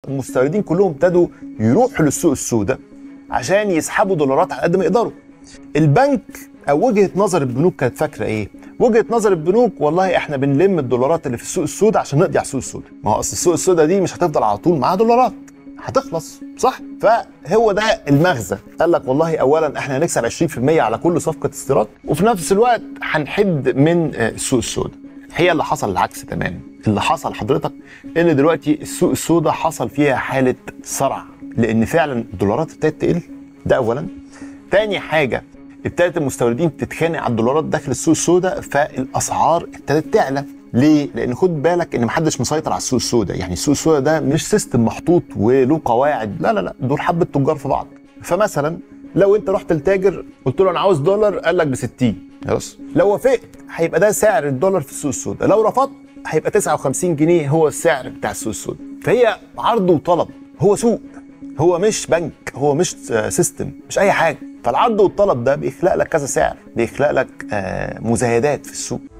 المستوردين كلهم ابتدوا يروحوا للسوق السوداء عشان يسحبوا دولارات على قد ما يقدروا البنك او وجهه نظر البنوك كانت فاكره ايه وجهه نظر البنوك والله احنا بنلم الدولارات اللي في السوق السوداء عشان نقضي على السوق السوداء ما هو اصل السوق السوداء دي مش هتفضل على طول معاها دولارات هتخلص صح فهو ده المغزى قال لك والله اولا احنا هنكسب 20% على كل صفقه استيراد وفي نفس الوقت هنحد من آه، السوق السوداء هي اللي حصل العكس تماما اللي حصل حضرتك ان دلوقتي السوق السوداء حصل فيها حاله صرع لان فعلا الدولارات ابتدت تقل ده اولا تاني حاجه ابتدت المستوردين تتخانق على الدولارات داخل السوق السوداء فالاسعار ابتدت تعلى ليه؟ لان خد بالك ان محدش مسيطر على السوق السوداء، يعني السوق السوداء ده مش سيستم محطوط وله قواعد، لا لا لا دول حبه تجار في بعض. فمثلا لو انت رحت لتاجر قلت له انا عاوز دولار قال لك ب 60 خلاص لو وافقت هيبقى ده سعر الدولار في السوق السوداء، لو رفضت هيبقى 59 جنيه هو السعر بتاع السوق السوداء. فهي عرض وطلب، هو سوق هو مش بنك هو مش آه، سيستم مش اي حاجه فالعرض والطلب ده بيخلق لك كذا سعر بيخلق لك آه، مزايدات في السوق